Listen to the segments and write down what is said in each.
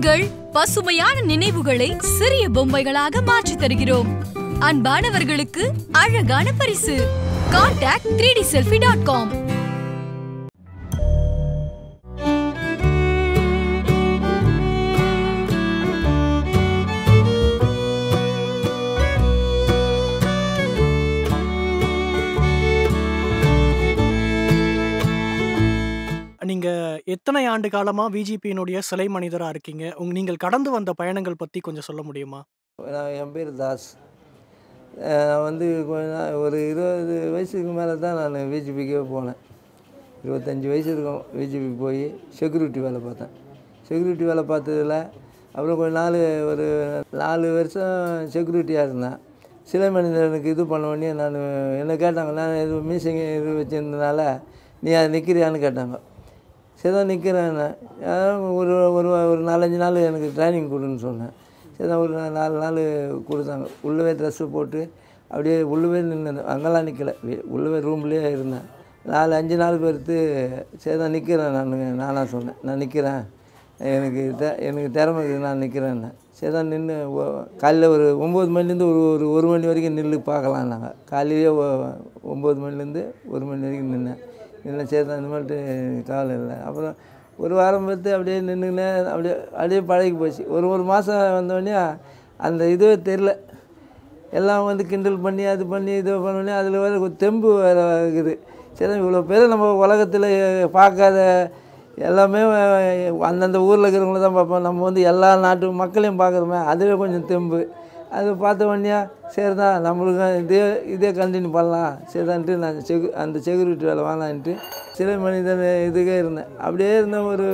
உங்கள் பசுமையான நினைவுகளை சிறிய பொம்மைகளாக மாற்றித் தருகிறோம் அன்பானவர்களுக்கு அழகான பரிசு contact three D selfie dot com நீங்க எத்தனை ஆண்டு காலமா விஜிபியினுடைய சிலை மனிதரா இருக்கீங்க உங்க நீங்கள் கடந்து வந்த பயணங்கள் பத்தி கொஞ்சம் சொல்ல முடியுமா நான் என் பேர் தாஸ் அஹ் நான் வந்து கொஞ்ச நாள் ஒரு இருபது வயசுக்கு மேலே தான் நான் விஜிபிக்கே போனேன் இருபத்தஞ்சி வயசு இருக்கும் விஜிபி போய் செக்யூரிட்டி வேலை பார்த்தேன் செக்யூரிட்டி வேலை பார்த்ததில் அப்புறம் கொஞ்ச நாள் ஒரு நாலு வருஷம் செக்யூரிட்டியாக இருந்தேன் சிலை மனிதனுக்கு இது பண்ண உடனே நான் என்ன கேட்டாங்க நான் இது மீசிங் இது வச்சுருந்தனால நீ அதை நிற்கிறியான்னு கேட்டாங்க சரி தான் நிற்கிறேன் ஒரு ஒரு ஒரு நாலஞ்சு நாள் எனக்கு ட்ரைனிங் கொடுன்னு சொன்னேன் சரி தான் ஒரு நா- நாலு நாள் கொடுத்தாங்க உள்ளவே ட்ரெஸ்ஸு போட்டு அப்படியே உள்ளவே நின்று அங்கெல்லாம் நிற்கல உள்ளவே ரூம்லேயே இருந்தேன் நாலு அஞ்சு நாள் பொறுத்து சரி தான் நிற்கிறேன் நான் நானாக சொன்னேன் நான் நிற்கிறேன் எனக்கு தெ எனக்கு திறமை இருக்குது நான் நிற்கிறேன்னு சரி தான் நின்று காலையில் ஒரு ஒம்பது மணிலேருந்து ஒரு ஒரு ஒரு மணி வரைக்கும் நில்லு பார்க்கலாம் நாங்கள் காலையிலேயே ஒ- ஒம்பது மணிலேருந்து ஒரு மணி வரைக்கும் நின்னேன் நின்று சரி தான் இனிமேல்ட்டு கவலை இல்லை அப்புறம் ஒரு வாரம் பார்த்து அப்படியே நின்றுக்கினே அப்படியே அப்படியே பழகி போச்சு ஒரு ஒரு மாதம் வந்தோடனே அந்த இதுவே தெரில எல்லாம் வந்து கிண்டல் பண்ணி அது பண்ணி இது பண்ணோடனே அதில் வேறு ஒரு தெம்பு வேறு இருக்குது சரி இவ்வளோ பேர் நம்ம உலகத்தில் பார்க்காத எல்லாமே அந்தந்த ஊரில் இருக்கிறவங்கள தான் பார்ப்போம் நம்ம வந்து எல்லா நாட்டு மக்களையும் பார்க்குறோமே அதுவே கொஞ்சம் தெம்பு அது பார்த்த உடனே சரி தான் நம்மளுக்கும் இதே இதே கண்டினியூ பண்ணலாம் சரிதான்ட்டு நான் செகு அந்த செக்யூரிட்டி வேலை வாங்கலான்ட்டு சிலை மனிதன் இதுக்கே இருந்தேன் அப்படியே இருந்தேன் ஒரு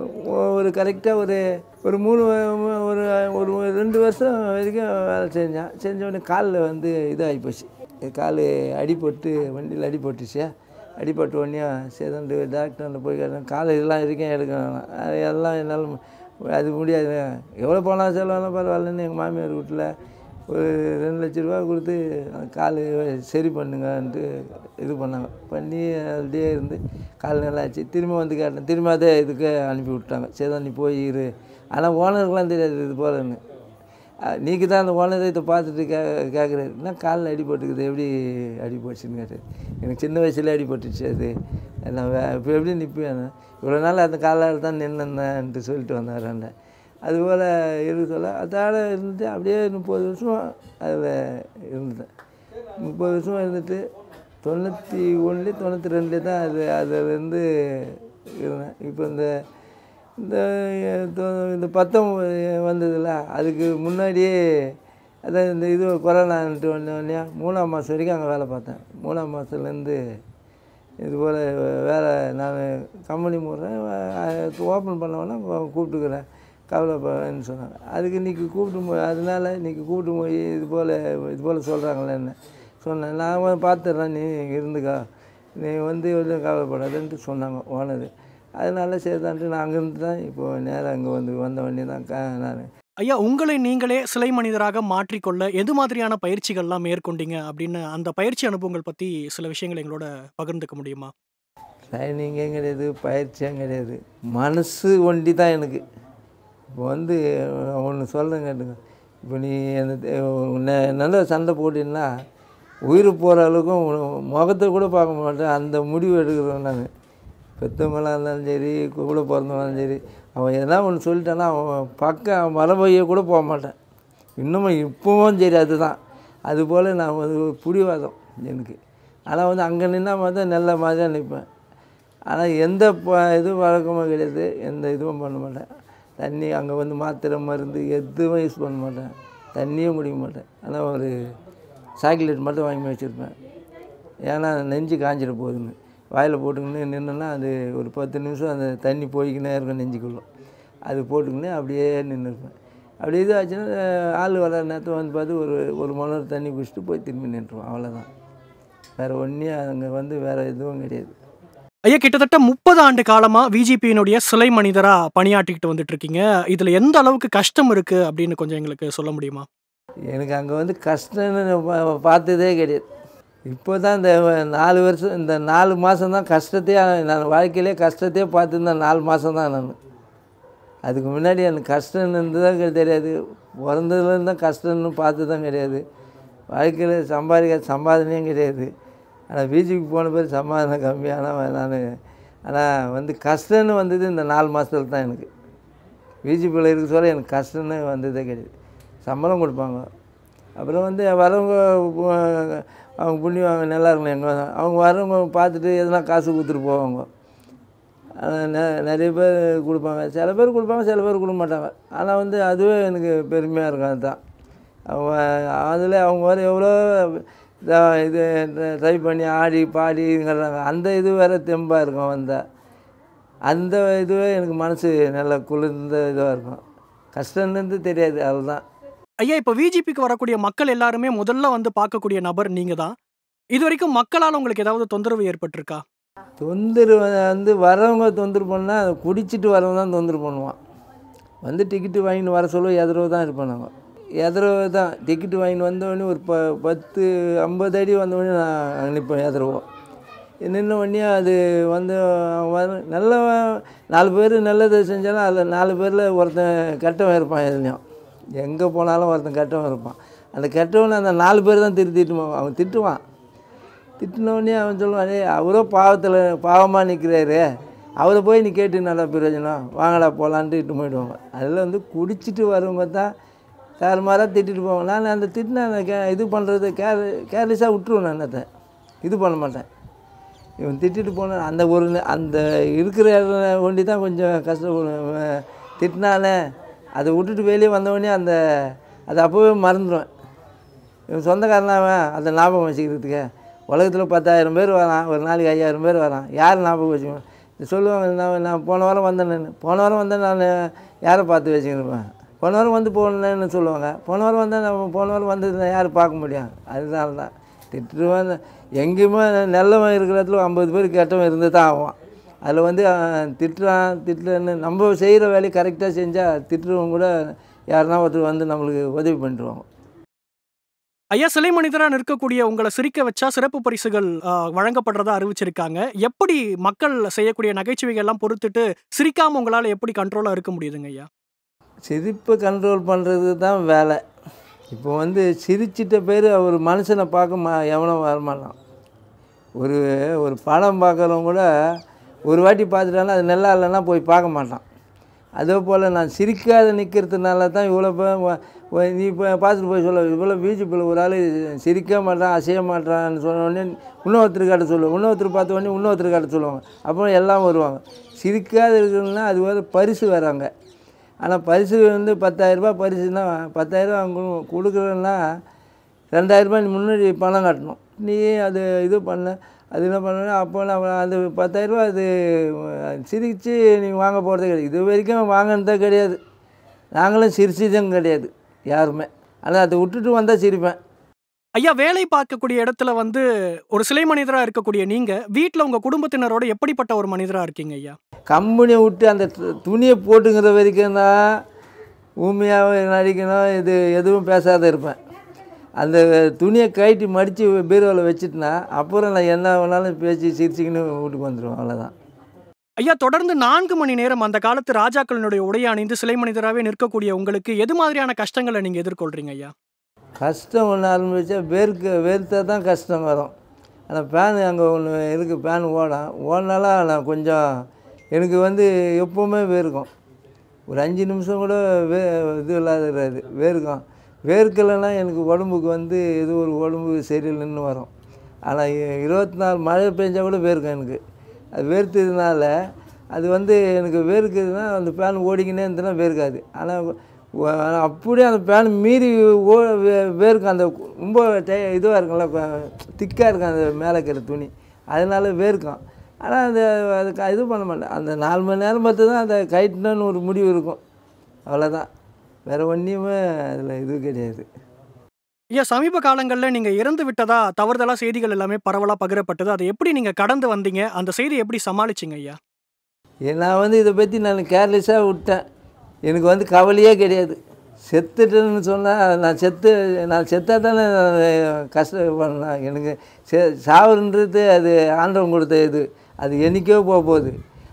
ஒரு கரெக்டாக ஒரு ஒரு மூணு வ- ஒரு ஒரு ரெண்டு வருஷம் வரைக்கும் வேலை செஞ்சேன் செஞ்ச உடனே காலில் வந்து இதாகி போச்சு கால் அடிபட்டு வண்டியில் அடிபட்டுச்சு அடிபட்ட உடனே சரிதான்ட்டு டாக்டர்கிட்ட போய் கேட்டேன் கால் இதெல்லாம் இருக்கேன் எடுக்கணும் அது எல்லாம் என்னால் மு- அது முடியாது எவ்வளோ போனால் செலவானா பரவாயில்லன்னு எங்கள் மாமியார் வீட்டில் ஒரு ரெண்டு லட்ச ரூபா கொடுத்து கால் சரி பண்ணுங்கன்ட்டு இது பண்ணாங்க பண்ணி அப்படியே இருந்து கால் நல்லா ஆச்சு திரும்ப வந்து கேட்டேன் திரும்ப அதே இதுக்கு அனுப்பி விட்டாங்க சரி தான் நீ போய் இரு ஆனால் ஓனருக்குலாம் தெரியாது இது போலன்னு நீங்கள் தான் அந்த ஓனரை இதை பார்த்துட்டு கே கேட்குறாரு என்ன காலில் அடிபட்டுக்குது எப்படி அடிபட்டுச்சுன்னு கேட்டார் எனக்கு சின்ன வயசுல அடிபட்டுச்சு அது நான் வே இப்போ எப்படி நிற்பேன் இவ்வளோ நாள் அந்த காலால் தான் நின்றுந்தேன்ட்டு சொல்லிட்டு வந்தார் அண்ணன் அதுபோல் இருக்கு சொல்ல அதோட இருந்துட்டு அப்படியே முப்பது வருஷம் அதில் இருந்துட்டேன் முப்பது வருஷம் இருந்துட்டு தொண்ணூற்றி ஒன்றுலேயே தொண்ணூற்றி ரெண்டுலேயே தான் அது அதுலேருந்து இருந்தேன் இப்போ இந்த இந்த தொ- இந்த பத்தம் வந்ததில்ல அதுக்கு முன்னாடியே அதான் இந்த இது கொரோனான்ட்டு வந்தோடனே மூணாம் மாதம் வரைக்கும் அங்கே வேலை பார்த்தேன் மூணாம் மாதத்துலேருந்து இது போல் வேலை நான் கம்பெனி போடுறேன் ஓப்பன் பண்ணவொன்னே கூப்பிட்டுக்கிறேன் கவலைப்படன்னு சொன்னாங்க அதுக்கு இன்றைக்கி கூப்பிட்டு போய் அதனால இன்றைக்கி கூப்பிட்டு போய் இது போல் இது போல் சொல்கிறாங்களே என்ன சொன்னேன் நான் வந்து பார்த்துட்றேன் நீ இருந்துக்கா நீ வந்து எதுவும் கவலைப்படாதுன்ட்டு சொன்னாங்க ஓனரு அதனால சரிதான்ட்டு நான் அங்கேருந்து தான் இப்போ நேராக அங்கே வந்து வந்த வண்டி தான் க நான் ஐயா உங்களை நீங்களே சிலை மனிதராக மாற்றிக்கொள்ள எது மாதிரியான பயிற்சிகள்லாம் மேற்கொண்டீங்க அப்படின்னு அந்த பயிற்சி அனுபவங்கள் பத்தி சில விஷயங்கள் எங்களோட பகிர்ந்துக்க முடியுமா ட்ரைனிங்கே கிடையாது பயிற்சியும் கிடையாது மனசு ஒண்டி தான் எனக்கு இப்போ வந்து ஒன்று சொல்கிறேன் கேட்டுங்க இப்போ நீ அந்த உன்னை நல்ல சண்டை போட்டின்னா உயிர் போகிற அளவுக்கும் உன் முகத்தை கூட பார்க்க மாட்டேன் அந்த முடிவு எடுக்கிறேன் நான் பெற்றவங்களாக இருந்தாலும் சரி கூட பிறந்தவங்களும் சரி அவன் எதனா ஒன்று சொல்லிட்டான்னா அவன் பக்கம் மரபையை கூட போக மாட்டேன் இன்னமும் இப்போவும் சரி அதுதான் அதுபோல் நான் வந்து ஒரு பிடிவாதம் எனக்கு ஆனால் வந்து அங்கே நின்னா மட்டும் நல்ல மாதிரியாக நிற்பேன் ஆனால் எந்த ப இதுவும் வழக்கமும் கிடையாது எந்த இதுவும் பண்ண மாட்டேன் தண்ணி அங்கே வந்து மாத்திரை மருந்து எதுவும் யூஸ் பண்ண மாட்டேன் தண்ணியும் குடிக்க மாட்டேன் ஆனால் ஒரு சாக்லேட் மட்டும் வாங்கி வச்சுருப்பேன் ஏன்னா நெஞ்சு காஞ்சிட போகுதுன்னு வாயில் போட்டுக்கின்னு நின்றுன்னா அது ஒரு பத்து நிமிஷம் அந்த தண்ணி போய்க்கினே இருக்கும் நெஞ்சுக்குள்ளே அது போட்டுக்கின்னு அப்படியே நின்றுருப்பேன் அப்படி இது ஆச்சுன்னா ஆள் வர நேரத்தில் வந்து பார்த்து ஒரு ஒரு மணி நேரம் தண்ணி குடிச்சிட்டு போய் திரும்பி நின்றுருவோம் அவ்வளோதான் வேறு ஒன்றே அங்கே வந்து வேறு எதுவும் கிடையாது ஐயா கிட்டத்தட்ட முப்பது ஆண்டு காலமா விஜிபியினுடைய சிலை மனிதரா பணியாற்றிக்கிட்டு வந்துட்டு இருக்கீங்க இதுல எந்த அளவுக்கு கஷ்டம் இருக்கு அப்படின்னு கொஞ்சம் எங்களுக்கு சொல்ல முடியுமா எனக்கு அங்கே வந்து கஷ்டம்னு நான் பா- பார்த்ததே கிடையாது இப்போ தான் இந்த நாலு வருஷம் இந்த நாலு மாதம் தான் கஷ்டத்தையே நான் வாழ்க்கையிலே கஷ்டத்தையே பார்த்துருந்தேன் நாலு மாதம் தான் நான் அதுக்கு முன்னாடி எனக்கு கஷ்டம் இருந்ததாக தெரியாது பிறந்ததுலேருந்து தான் கஷ்டம்னு பார்த்து தான் கிடையாது வாழ்க்கையில் சம்பாதிக்க சம்பாதனையும் கிடையாது ஆனால் பிஜிக்கு போன பேர் சம்பாதனை கம்மியான நான் ஆனால் வந்து கஷ்டம்னு வந்தது இந்த நாலு மாதத்துல தான் எனக்கு பிஜிபியில் இருக்க சொல்ல எனக்கு கஷ்டம்னு வந்ததே கிடையாது சம்பளம் கொடுப்பாங்க அப்புறம் வந்து வரவங்க உ- அவங்க புண்ணியம் அவங்க நல்லா இருக்கணும் எங்கே அவங்க வரவங்க பார்த்துட்டு எதனா காசு கொடுத்துட்டு போவாங்க ஆனால் நெ- நிறைய பேர் கொடுப்பாங்க சில பேர் கொடுப்பாங்க சில பேர் கொடுக்க மாட்டாங்க ஆனால் வந்து அதுவே எனக்கு பெருமையாக இருக்கும் அதுதான் அவங்க அதில் அவங்க வர எவ்வளோ இதா- இது ட்ரை பண்ணி ஆடி பாடிங்கிறாங்க அந்த இது வேறு தெம்பாக இருக்கும் வந்தால் அந்த இதுவே எனக்கு மனசு நல்லா குளிர்ந்த இதுவாக இருக்கும் கஷ்டம்னு தெரியாது அதுதான் ஐயா இப்போ விஜிபிக்கு வரக்கூடிய மக்கள் எல்லாருமே முதல்ல வந்து பார்க்கக்கூடிய நபர் நீங்க தான் இது வரைக்கும் மக்களால் உங்களுக்கு ஏதாவது தொந்தரவு ஏற்பட்டிருக்கா தொந்தரவு வந்து வரவங்க தொந்தரவு பண்ணால் அதை குடிச்சிட்டு வரவங்க தான் தொந்தரவு பண்ணுவான் வந்து டிக்கெட்டு வாங்கிட்டு வர சொல்ல எதிரவு தான் இருப்போம் நாங்கள் எதிரவு தான் டிக்கெட்டு வாங்கிட்டு வந்தவொடனே ஒரு ப பத்து ஐம்பது அடி வந்தவொடனே நான் நிற்பேன் எதிரவோம் நின்ன உடனே அது வந்து அவன் வர நல்ல நாலு பேர் நல்லது செஞ்சாலும் அதில் நாலு பேரில் ஒருத்தன் கெட்டவன் இருப்பான் எதுலேயும் எங்கே போனாலும் ஒருத்தன் கெட்டவன் இருப்பான் அந்த கெட்டவனை அந்த நாலு பேர் தான் திருத்திட்டு போவான். அவன் திட்டுவான் திட்டினோடனே அவன் சொல்லுவான் "டேய், அவரோ பாவத்தில் பாவமாக நிற்கிறாரு அவரை போய் நீ கேட்டு நல்லா பிரயோஜனம் வாங்கடா போகலான்ட்டு இட்டு போயிடுவாங்க அதில் வந்து குடிச்சிட்டு வரவங்க தான் தாறுமாறாக திட்டிட்டு போவாங்க நான் அந்த திட்டின அந்த கே இது பண்ணுறது கேர் கேர்லெஸ்ஸாக விட்டுருவேன் நான் அதை இது பண்ண மாட்டேன் இவன் திட்டிட்டு போன அந்த ஒரு நே- அந்த இருக்கிற இடம் ஒண்டி தான் கொஞ்சம் கஷ்டப்படுவேன் திட்டினானே அதை விட்டுட்டு வெளியே வந்தவொடனே அந்த அதை அப்போவே மறந்துடுவேன் இவன் சொந்தக்காரனாவன் அதை ஞாபகம் வச்சுக்கிறதுக்கு உலகத்தில் பத்தாயிரம் பேர் வரான் ஒரு நாளைக்கு ஐயாயிரம் பேர் வரான் யார் ஞாபகம் வச்சுக்கணும் சொல்லுவாங்க நான் நான் போன வாரம் வந்தேன்னு போன வாரம் வந்தேன் நான் யாரை பார்த்து வச்சுக்கிருப்பேன் போன வாரம் வந்து போனேன்னு சொல்லுவாங்க போன வாரம் வந்தால் நம்ம போன வாரம் வந்தது யார் பார்க்க முடியும் அதனால தான் திட்டுருவான் எங்கேயுமே நல்லவன் இருக்கிற இடத்துல ஐம்பது பேர் கெட்டவன் இருந்து தான் ஆவான் அதில் வந்து அவன் திட்டுறான் திட்டுறன்னு நம்ம செய்கிற வேலையை கரெக்டாக செஞ்சால் திட்டுறவங்க கூட யாருன்னா ஒருத்தர் வந்து நம்மளுக்கு உதவி பண்ணிடுவாங்க ஐயா சிலை மனிதரா நிற்கக்கூடிய உங்களை சிரிக்க வச்சா சிறப்பு பரிசுகள் ஆ, வழங்கப்படுறதா அறிவிச்சிருக்காங்க எப்படி மக்கள் செய்யக்கூடிய நகைச்சுவைகள் எல்லாம் பொறுத்துட்டு சிரிக்காம உங்களால எப்படி கண்ட்ரோலா இருக்க முடியுதுங்க ஐயா சிரிப்பை கண்ட்ரோல் பண்ணுறது தான் வேலை இப்போ வந்து சிரிச்சிட்ட பேர் ஒரு மனுஷனை பார்க்க மா எவனும் வரமாட்டான் ஒரு ஒரு படம் பார்க்குறவங்க கூட ஒரு வாட்டி பார்த்துட்டாலும் அது நல்லா இல்லைன்னா போய் பார்க்க மாட்டான் அதே போல் நான் சிரிக்காத நிற்கிறதுனால தான் இவ்வளோ பேர் வ- வ- நீ இப்போ பார்த்துட்டு போய் சொல்ல இவ்வளோ பிஜேபியில் ஒரு ஆள் சிரிக்க மாட்டான் அசைய மாட்டான்னு சொன்ன உடனே இன்னொருத்தர் காட்ட சொல்லுவோம் இன்னொருத்தர் பார்த்த உடனே இன்னொருத்தர் காட்ட சொல்லுவாங்க அப்புறம் எல்லாம் வருவாங்க சிரிக்காத இருக்கிறதுனா அது வேறு பரிசு வராங்க ஆனால் பரிசு வந்து பத்தாயிரரூபா பரிசுனா பத்தாயிரரூபா அவங்க கொடுக்குறேன்னா ரெண்டாயிரரூபா நீ முன்னாடி பணம் கட்டணும் நீ அது இது பண்ண அது என்ன பண்ணணும் அப்போ நான் அது பத்தாயிரரூபா அது சிரித்து நீ வாங்க போகிறதே கிடையாது இது வரைக்கும் வாங்கினதே கிடையாது நாங்களும் சிரிச்சதும் கிடையாது யாருமே ஆனால் அதை விட்டுட்டு வந்தால் சிரிப்பேன் ஐயா வேலை பார்க்கக்கூடிய இடத்துல வந்து ஒரு சிலை மனிதரா இருக்கக்கூடிய நீங்க வீட்ல உங்க குடும்பத்தினரோட எப்படிப்பட்ட ஒரு மனிதரா இருக்கீங்க ஐயா கம்பெனியை விட்டு அந்த து- துணியை போட்டுங்கிற வரைக்கும் தான் ஊமையாக நடிக்கணும் இது எதுவும் பேசாத இருப்பேன் அந்த துணியை கழட்டி மடித்து பீரோவில் வச்சுட்டுனா அப்புறம் நான் என்ன வேணாலும் பேசி சிரிச்சுக்கின்னு வீட்டுக்கு வந்துடுவேன் அவ்வளோதான் ஐயா தொடர்ந்து நான்கு மணி நேரம் அந்த காலத்து ராஜாக்களினுடைய உடையை அணிந்து சிலை மனிதராகவே நிற்கக்கூடிய உங்களுக்கு எது மாதிரியான கஷ்டங்களை நீங்க எதிர்கொள்றீங்க ஐயா கஷ்டம் ஒன்று ஆரம்பித்தா வேர்க்க வேர்த்தா தான் கஷ்டம் வரும் ஆனால் பேன் அங்கே ஒன்று இருக்குது பேன் ஓடும் ஓடினாலும் நான் கொஞ்சம் எனக்கு வந்து எப்போவுமே வேர்க்கும் ஒரு அஞ்சு நிமிஷம் கூட வே இது இல்லாத இருக்காது வேர்க்கும் வேர்க்கலைன்னா எனக்கு உடம்புக்கு வந்து ஏதோ ஒரு உடம்பு சரியில்லைன்னு வரும் ஆனால் இருபத்தி நாலு மழை பெஞ்சா கூட வேர்க்கும் எனக்கு அது வேர்த்ததுனால அது வந்து எனக்கு வேர்க்குதுன்னா அந்த பேன் ஓடிக்கினே இருந்ததுன்னா வேர்க்காது ஆனால் வ- அப்படியே அந்த பேன் மீறி ஓ வே- வேர்க்கும் அந்த ரொம்ப டை இதுவாக இருக்கும்ல திக்காக இருக்கும் அந்த மேலே இருக்கிற துணி அதனால வேர்க்கும் ஆனால் அந்த அதுக்கு இது பண்ண மாட்டேன் அந்த நாலு மணி நேரம் பார்த்து தான் அந்த கைட்டுன்னு ஒரு முடிவு இருக்கும் அவ்வளோதான் வேறு ஒன்றையுமே அதில் இது கிடையாது ஐயா சமீப காலங்களில் நீங்க இறந்து விட்டதா தவறுதலா செய்திகள் எல்லாமே பரவலா பகிரப்பட்டது அதை எப்படி நீங்க கடந்து வந்தீங்க அந்த செய்தியை எப்படி சமாளிச்சீங்க ஐயா ஏ, நான் வந்து இதை பற்றி நான் கேர்லெஸ்ஸாக விட்டேன் எனக்கு வந்து கவலையே கிடையாது செத்துட்டேன்னு சொன்னால் நான் செத்து நான் செத்தா தானே நான் கஷ்டப்படணும் எனக்கு செ சாவுன்றது அது ஆண்டவன் கொடுத்த இது அது என்றைக்கோ போக போகுது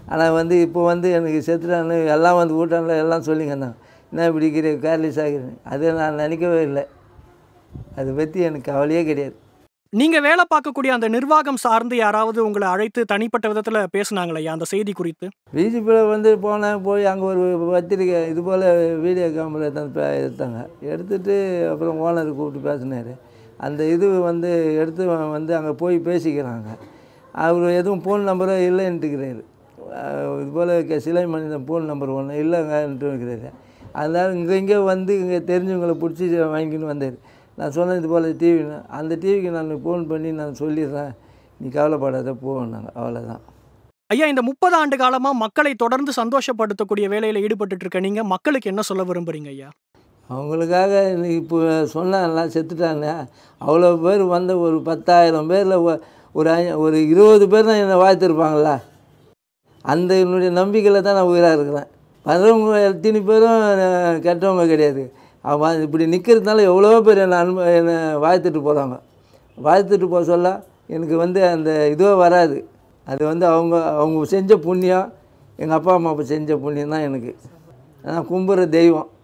ஆனால் வந்து இப்போ வந்து எனக்கு செத்துட்டான்னு எல்லாம் வந்து வீட்டாண்டில் எல்லாம் சொல்லிங்க தான் என்ன இப்படி இருக்கிற கேர்லெஸ் ஆகிறேன் அதை நான் நினைக்கவே இல்லை அதை பற்றி எனக்கு கவலையே கிடையாது நீங்க வேலை பார்க்கக்கூடிய அந்த நிர்வாகம் சார்ந்து யாராவது உங்களை அழைத்து தனிப்பட்ட விதத்துல பேசுனாங்களா ஐயா அந்த செய்தி குறித்து பிஜேபியில் வந்து போனேன் போய் அங்கே ஒரு பத்திரிக்கை இது போல் வீடியோ கேமரா எடுத்தாந்து பே- எடுத்தாங்க எடுத்துட்டு அப்புறம் ஓனர் கூப்பிட்டு பேசினார் அந்த இது வந்து எடுத்து வ- வந்து அங்கே போய் பேசிக்கிறாங்க அவர் எதுவும் ஃபோன் நம்பரோ இல்லைன்ட்டுக்கிறாரு அஹ் இது போல் கே- சிலை மனிதன் ஃபோன் நம்பர் ஒன்று இல்லைங்கன்ட்டு இருக்கிறாரு அதனால் இங்கே இங்கே வந்து இங்கே தெரிஞ்சவங்களை பிடிச்சி வாங்கின்னு வந்தார் நான் சொன்னேன் இது போல் டிவி அந்த டிவிக்கு நான் ஃபோன் பண்ணி நான் சொல்லிடுறேன் நீ கவலைப்படாத போனாங்க அவ்வளோதான் ஐயா இந்த முப்பது ஆண்டு காலமா மக்களை தொடர்ந்து சந்தோஷப்படுத்தக்கூடிய வேலையில ஈடுபட்டு இருக்க நீங்க மக்களுக்கு என்ன சொல்ல விரும்புறீங்க ஐயா அவங்களுக்காக இன்னைக்கு இப்போ சொன்னாங்கலாம் செத்துட்டாங்க அவ்வளோ பேர் வந்த ஒரு பத்தாயிரம் பேரில் ஒரு ஐ- ஒரு இருபது பேர் தான் என்னை வாழ்த்திருப்பாங்களா அந்த என்னுடைய நம்பிக்கையில் தான் நான் உயிராக இருக்கிறேன் வர்றவங்க எத்தனை பேரும் அஹ், கெட்டவங்க கிடையாது அவன் இப்படி நிற்கிறதுனால எவ்வளோ பேர் என்னை அன்பு என்னை வாழ்த்துட்டு போகிறாங்க வாழ்த்துட்டு போக சொல்ல எனக்கு வந்து அந்த இதுவே வராது அது வந்து அவங்க அவங்க செஞ்ச புண்ணியம் எங்கள் அப்பா அம்மா செஞ்ச புண்ணியம் தான் எனக்கு நான் கும்புற தெய்வம்